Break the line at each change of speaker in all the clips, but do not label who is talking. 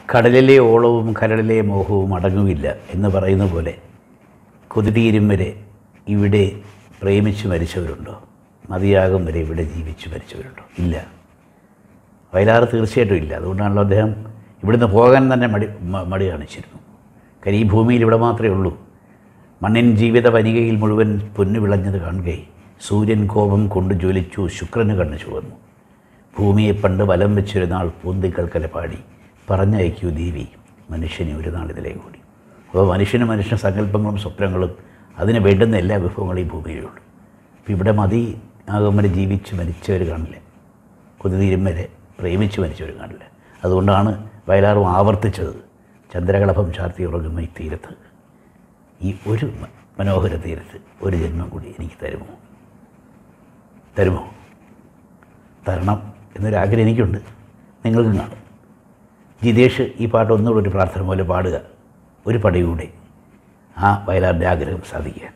കടലിലെ ഓളവും കരളിലെ മോഹവും അടങ്ങുമില്ല എന്ന് പറയുന്ന പോലെ കൊതിതീരും വരെ ഇവിടെ പ്രേമിച്ച് മരിച്ചവരുണ്ടോ മതിയാകും വരെ ഇവിടെ ജീവിച്ച് മരിച്ചവരുണ്ടോ ഇല്ല വയലാർ തീർച്ചയായിട്ടും ഇല്ല അതുകൊണ്ടാണല്ലോ അദ്ദേഹം ഇവിടുന്ന് പോകാൻ തന്നെ മടി മ- മടി കാണിച്ചിരുന്നു കാര്യം ഈ ഭൂമിയിൽ ഇവിടെ മാത്രമേ ഉള്ളൂ മണ്ണിൻ ജീവിത വനികയിൽ മുഴുവൻ പൊന്നു വിളഞ്ഞത് കാണുകയും സൂര്യൻ കോപം കൊണ്ട് ജ്വലിച്ചു ശുക്രന് കണ്ണ് ചുവന്നു ഭൂമിയെ പണ്ട് വലം വെച്ചൊരു നാൾ പൂന്തിക്കൽക്കല പാടി പറഞ്ഞയക്കൂ ദേവി മനുഷ്യനെ ഒരു നാൾ ഇതിലേ കൂടി അപ്പോൾ മനുഷ്യന് മനുഷ്യ സങ്കല്പങ്ങളും സ്വപ്നങ്ങളും അതിന് വേണ്ടുന്ന എല്ലാ വിഭവങ്ങളും ഈ ഭൂമിയിലുള്ളൂ അപ്പോൾ ഇവിടെ മതി ആകും വരെ ജീവിച്ച് മരിച്ചവർ കാണില്ല കൊതിതീരും വരെ പ്രേമിച്ച് മരിച്ചവർ കാണില്ല അതുകൊണ്ടാണ് വയലാറും ആവർത്തിച്ചത് ചന്ദ്രകളഭം ചാർത്തി ഉറങ്ങുന്ന ഈ തീരത്ത് ഈ ഒരു മ- മനോഹര തീരത്ത് ഒരു ജന്മം കൂടി എനിക്ക് തരുമോ തരുമോ തരണം എന്നൊരാഗ്രഹം എനിക്കുണ്ട് നിങ്ങൾക്കും കാണും ജിതേഷ് ഈ പാട്ട് ഒന്നുകൂടെ ഒരു പ്രാർത്ഥന പോലെ പാടുക ഒരു പടിയൂടെ ആ വയലാറിൻ്റെ ആഗ്രഹം സാധിക്കാൻ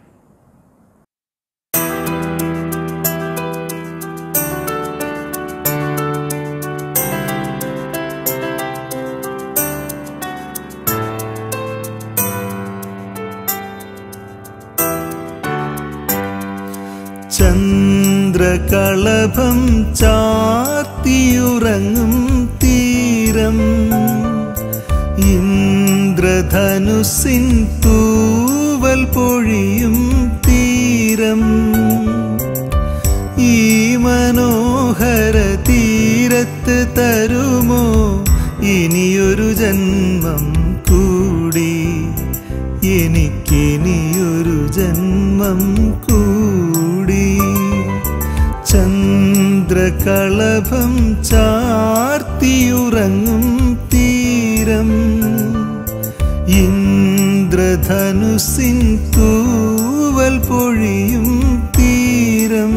ചന്ദ്രകളഭം ചാർത്തിയുറങ്ങും തീരം ഇന്ദ്രധനുസിൻ തൂവൽ പൊഴിയും തീരം ഈ മനോഹര തീരത്ത് തരുമോ ഇനിയൊരു ജന്മം കൂടി എനിക്കിനിയൊരു ജന്മം കൂടി ചന്ദ്രകളഭം ചാർത്തിയുറങ്ങും തീരം ഇന്ദ്രധനുസിൻ തൂവൽ പൊഴിയും തീരം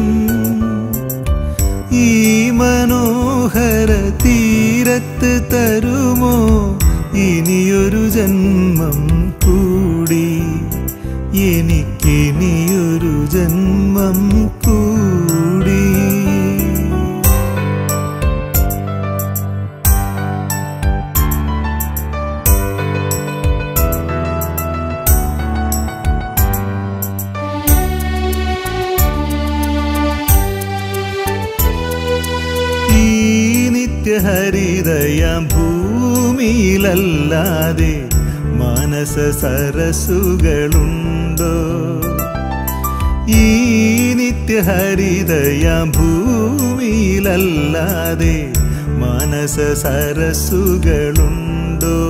ഈ മനോഹര തീരത്ത് തരുമോ ഇനിയൊരു ജന്മം കൂടി എനിക്കിനിയൊരു ജന്മം കൂടി ഈ നിത്യഹരിതയാം ഭൂമിയിലല്ലാതെ മാനസ സരസുകളുണ്ടോ ഈ നിത്യഹരിതയാം ഭൂമിയിലല്ലാതെ മാനസ സരസുകളുണ്ടോ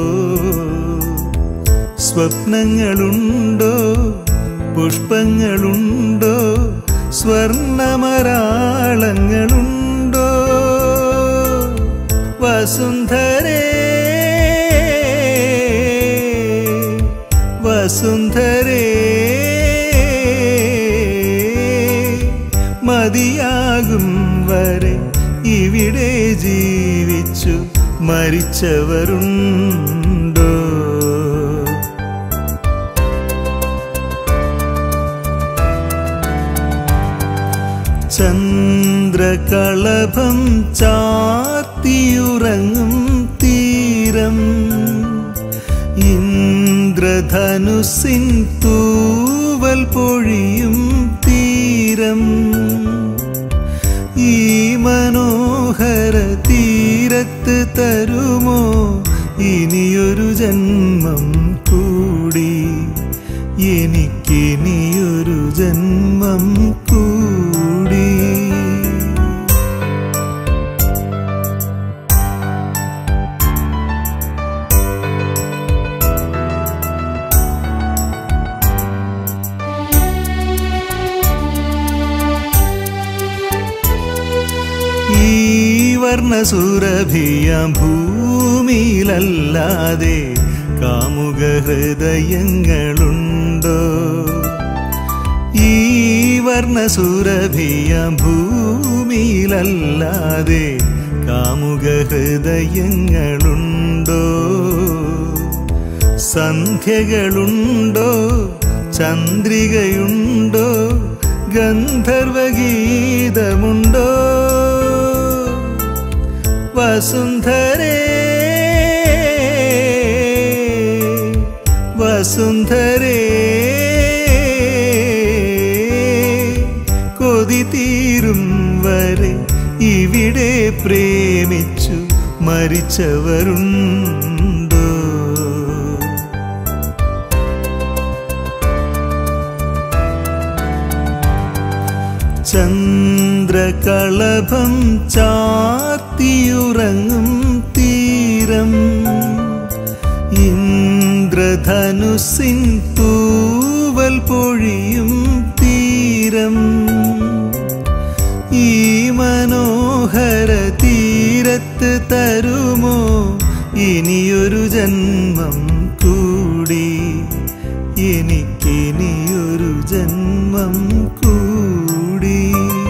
സ്വപ്നങ്ങളുണ്ടോ പുഷ്പങ്ങളുണ്ടോ സ്വർണമരാളങ്ങളുണ്ടോ വസുന്ധരേ വസുന്ധരേ മതിയാകും വരെ ഇവിടെ ജീവിച്ചു മരിച്ചവരുണ്ടോ ചന്ദ്രകളഭം ചാർത്തിയുറങ്ങും തീരം ഇന്ദ്രധനുസിൻ തൂവൽ പൊഴിയും തീരം ഈ മനോഹര തീരത്ത് തരുമോ ഇനിയൊരു ജന്മം കൂടി എനിക്കിനിയൊരു ജന്മം കൂടി ഈ വർണ്ണസുരഭിയാം ഭൂമിയിലല്ലാതെ കാമുക ഹൃദയങ്ങളുണ്ടോ ഈ വർണ്ണസുരഭിയാം ഭൂമിയിലല്ലാതെ കാമുക ഹൃദയങ്ങളുണ്ടോ സന്ധ്യകളുണ്ടോ ചന്ദ്രികയുണ്ടോ ഗന്ധർവഗീതമുണ്ടോ വസുന്ധരേ സുന്ദരേ കൊതി തീരും വരെ ഇവിടെ പ്രേമിച്ചു മരിച്ചവരുണ്ടോ ചന്ദ്രകളഭം ചാത്തിയുറങ്ങും തീരം ഇന്ദ്രധനുസിൻ തൂവൽ പൊഴിയും തീരം ഈ മനോഹര തീരത്ത് തരുമോ ഇനിയൊരു ജന്മം കൂടി എനിക്കിനിയൊരു ജന്മം കൂടി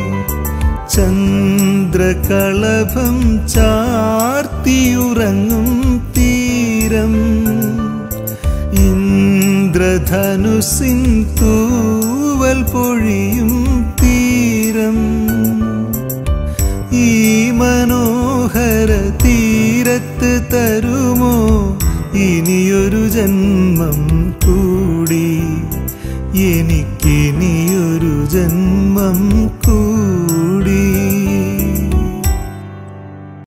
ചന്ദ്രകളഭം ചാർത്തിയുറങ്ങും തീരം ഇന്ദ്രധനുസിൻ തൂവൽ പൊഴിയും തീരം ഈ മനോഹര തീരത്ത് തരുമോ ഇനിയൊരു ജന്മം കൂടി എനിക്കിനിയൊരു ജന്മം കൂടി